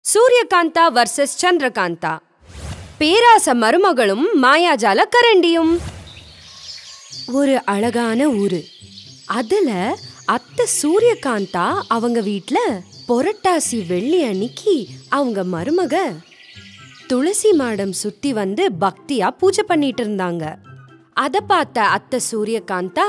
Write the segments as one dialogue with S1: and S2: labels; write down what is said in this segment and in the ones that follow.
S1: Suryakantha versus Chandrakanta பேராச மருமகளும் மாயாஜால கரண்டியும் ஒரு அழகான ஊரு அதுல அத்தை சூரியகாந்தா அவங்க வீட்ல புரட்டாசி வெள்ளி அன்னைக்கு அவங்க மருமக துளசி மாடம் சுத்தி வந்து பக்தியா பூஜை பண்ணிட்டு இருந்தாங்க அத பார்த்த அத்தை சூரியகாந்தா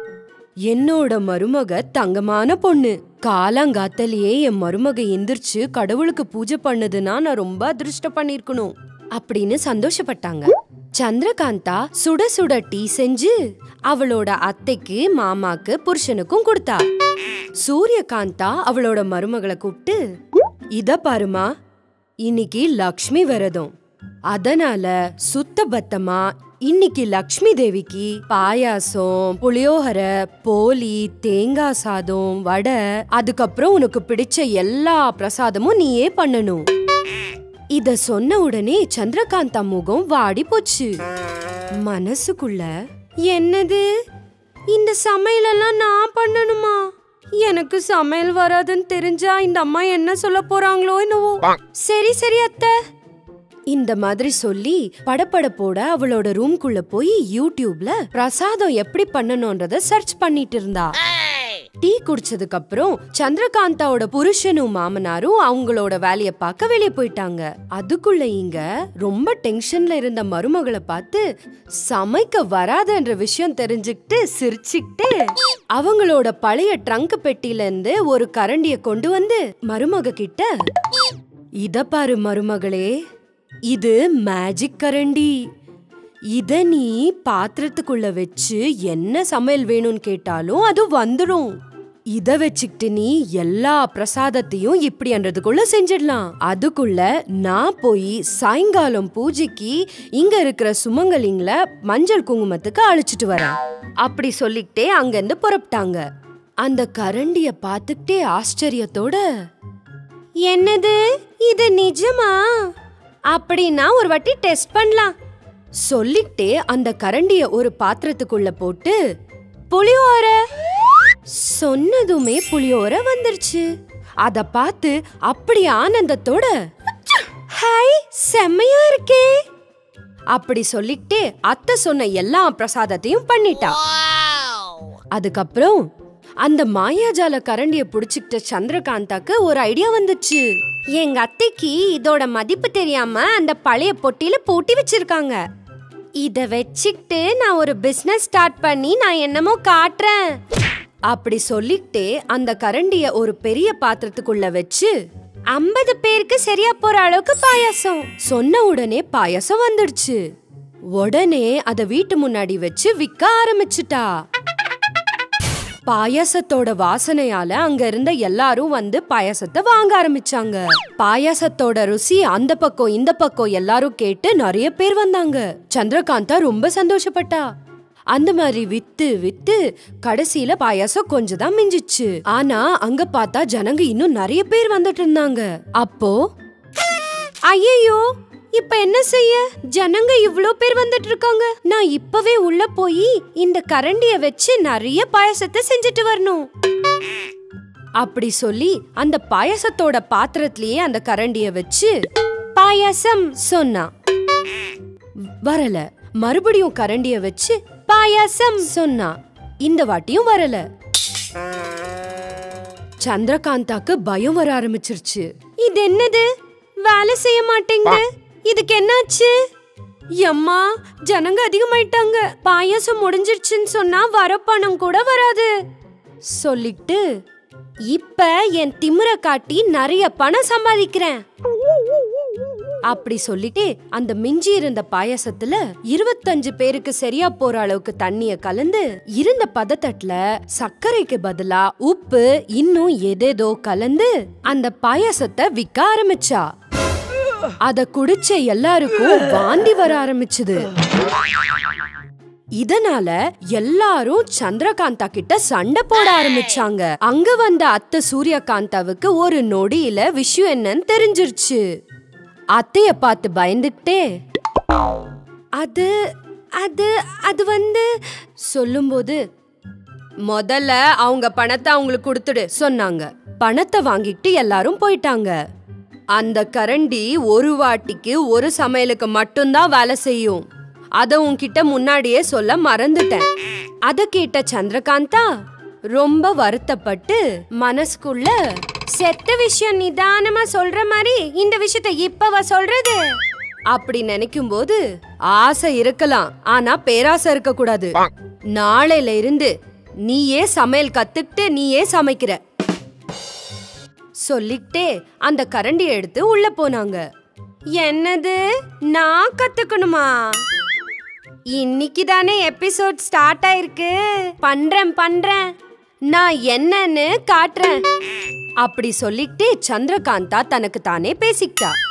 S1: என்னோட மருமக தங்கமான பொண்ணு காலாங்காத்தலையே என் மருமக எந்திரிச்சு கடவுளுக்கு பூஜை பண்ணுதுன்னா நான் ரொம்ப அதிர்ஷ்டம் பண்ணிருக்கணும் அப்படின்னு சந்தோஷப்பட்டாங்க சந்திரகாந்தா சுட சுட டீ செஞ்சு அவளோட அத்தைக்கு மாமாக்கு புருஷனுக்கும் கொடுத்தா சூரியகாந்தா அவளோட மருமகளை கூப்பிட்டு இத பாருமா இன்னைக்கு லக்ஷ்மி விரதம் அதனால சுத்த பத்தமா இன்னைக்கு லக்ஷ்மி தேவிக்கு பாயாசம் புளியோகரை போலி தேங்காய் சாதம் வடை அதுக்கப்புறம் உனக்கு பிடிச்ச எல்லா பிரசாதமும் நீயே பண்ணணும் இத சொன்ன உடனே சந்திரகாந்தா முகம் வாடி போச்சு மனசுக்குள்ள என்னது இந்த சமையலெல்லாம் நான் பண்ணணுமா எனக்கு சமையல் வராதுன்னு தெரிஞ்சா இந்த அம்மா என்ன சொல்ல போறாங்களோ என்னவோ சரி சரி அத்தை இந்த மாதிரி சொல்லி படப்படப்போட அவளோட ரூம்குள்ள போய் யூடியூப்ல பிரசாதம் எப்படி பண்ணணும்ன்றத சர்ச் பண்ணிட்டு இருந்தா டீ குடிச்சதுக்கு அப்புறம் சந்திரகாந்தாவோட புருஷனும் மாமனாரும் அவங்களோட வேலைய பார்க்க வெளியே போயிட்டாங்க அதுக்குள்ள இங்க ரொம்ப டென்ஷன்ல இருந்த மருமகளை பார்த்து சமைக்க வராதுன்ற விஷயம் தெரிஞ்சுக்கிட்டு சிரிச்சுக்கிட்டு அவங்களோட பழைய ட்ரங்க் பெட்டில இருந்து ஒரு கரண்டிய கொண்டு வந்து மருமக கிட்ட இத பாரு மருமகளே இது மேஜிக் கரண்டி இத நீ பாத்திரத்துக்குள்ள வச்சு என்ன சமையல் வேணும்னு கேட்டாலும் அது வந்துடும் இத வச்சுக்கிட்டு நீ எல்லா பிரசாதத்தையும் இப்படின்றதுக்குள்ள செஞ்சிடலாம் அதுக்குள்ள நான் போய் சாயங்காலம் பூஜைக்கு இங்க இருக்கிற சுமங்கலிங்கள மஞ்சள் குங்குமத்துக்கு அழைச்சிட்டு வரேன் அப்படி சொல்லிக்கிட்டே அங்கிருந்து புறப்பட்டாங்க அந்த கரண்டிய பார்த்துக்கிட்டே ஆச்சரியத்தோட என்னது இது நிஜமா அப்படின்னா ஒரு வாட்டி டெஸ்ட் பண்ணலாம் சொல்லிக்கிட்டே அந்த கரண்டிய ஒரு பாத்திரத்துக்குள்ள போட்டு புளியோரை சொன்னதுமே புளியோரை வந்துருச்சு அத பார்த்து அப்படி ஆனந்தத்தோட ஹாய் செம்மையா இருக்கே அப்படி சொல்லிக்கிட்டே அத்தை சொன்ன எல்லா பிரசாதத்தையும் பண்ணிட்டா அதுக்கப்புறம் அந்த மாயாஜால கரண்டிய புடிச்சுக்கிட்ட சந்திரகாந்தாக்கு ஒரு ஐடியா வந்துச்சு எங்க அத்தைக்கு இதோட மதிப்பு தெரியாம அந்த பழைய பொட்டியில பூட்டி வச்சிருக்காங்க இத வச்சுக்கிட்டு நான் ஒரு பிசினஸ் ஸ்டார்ட் பண்ணி நான் என்னமோ காட்டுறேன் அப்படி சொல்லிக்கிட்டே அந்த கரண்டிய ஒரு பெரிய பாத்திரத்துக்குள்ள வச்சு ஐம்பது பேருக்கு சரியா போற அளவுக்கு பாயாசம் சொன்ன உடனே பாயாசம் வந்துடுச்சு உடனே அத வீட்டு முன்னாடி வச்சு விற்க ஆரம்பிச்சிட்டா பாயாசத்தோட வாசனையால அங்க இருந்த எல்லாரும் வந்து பாயாசத்தை வாங்க ஆரம்பிச்சாங்க பாயாசத்தோட ருசி அந்த பக்கம் இந்த பக்கம் எல்லாரும் கேட்டு நிறைய பேர் வந்தாங்க சந்திரகாந்தா ரொம்ப சந்தோஷப்பட்டா அந்த மாதிரி வித்து வித்து கடைசியில பாயாசம் கொஞ்சம் தான் மிஞ்சிச்சு ஆனா அங்க பார்த்தா ஜனங்க இன்னும் நிறைய பேர் வந்துட்டு இருந்தாங்க அப்போ ஐயோ இப்ப என்ன செய்ய ஜனங்க இவ்ளோ பேர் வந்துட்டு இருக்காங்க நான் இப்பவே உள்ள போய் இந்த கரண்டிய வச்சு நிறைய பாயசத்தை செஞ்சுட்டு வரணும் அப்படி சொல்லி அந்த பாயசத்தோட பாத்திரத்திலேயே அந்த கரண்டிய வச்சு பாயாசம் சொன்னா வரல மறுபடியும் கரண்டிய வச்சு பாயாசம் சொன்னா இந்த வாட்டியும் வரல சந்திரகாந்தாக்கு பயம் வர ஆரம்பிச்சிருச்சு இது என்னது வேலை செய்ய மாட்டேங்குது இதுக்கு என்னாச்சு எம்மா ஜனங்க அதிகமாயிட்டாங்க பாயாசம் முடிஞ்சிருச்சுன்னு சொன்னா வர பணம் கூட வராது சொல்லிட்டு இப்ப என் திமிர காட்டி நிறைய பணம் சம்பாதிக்கிறேன் அப்படி சொல்லிட்டு அந்த மிஞ்சி இருந்த பாயாசத்துல இருபத்தஞ்சு பேருக்கு சரியா போற அளவுக்கு தண்ணிய கலந்து இருந்த பதத்தட்டுல சர்க்கரைக்கு பதிலா உப்பு இன்னும் எதேதோ கலந்து அந்த பாயாசத்தை விற்க ஆரம்பிச்சா அத குடிச்ச எல்லாருக்கும் வாந்தி வர ஆரம்பிச்சது இதனால எல்லாரும் சந்திரகாந்தா கிட்ட சண்டை போட ஆரம்பிச்சாங்க அங்க வந்த அத்தை சூரியகாந்தாவுக்கு ஒரு நொடியில விஷயம் என்னன்னு தெரிஞ்சிருச்சு அத்தைய பார்த்து பயந்துக்கிட்டே அது அது அது வந்து சொல்லும்போது முதல்ல அவங்க பணத்தை அவங்களுக்கு கொடுத்துடு சொன்னாங்க பணத்தை வாங்கிட்டு எல்லாரும் போயிட்டாங்க அந்த கரண்டி ஒரு வாட்டிக்கு ஒரு சமையலுக்கு மட்டும்தான் வேலை செய்யும் அத உன்கிட்ட முன்னாடியே சொல்ல மறந்துட்டேன் அத கேட்ட சந்திரகாந்தா ரொம்ப வருத்தப்பட்டு மனசுக்குள்ள செத்த விஷயம் நிதானமா சொல்ற மாதிரி இந்த விஷயத்த இப்பவா சொல்றது அப்படி நினைக்கும் போது ஆசை இருக்கலாம் ஆனா பேராசை இருக்க கூடாது நாளையில இருந்து நீயே சமையல் கத்துக்கிட்டு நீயே சமைக்கிற சொல்லிக்கிட்டே அந்த கரண்டி எடுத்து உள்ள போனாங்க என்னது நான் கத்துக்கணுமா இன்னைக்கு தானே எபிசோட் ஸ்டார்ட் ஆயிருக்கு பண்றேன் பண்றேன் நான் என்னன்னு காட்டுறேன் அப்படி சொல்லிக்கிட்டே சந்திரகாந்தா தனக்கு தானே பேசிக்கிட்டா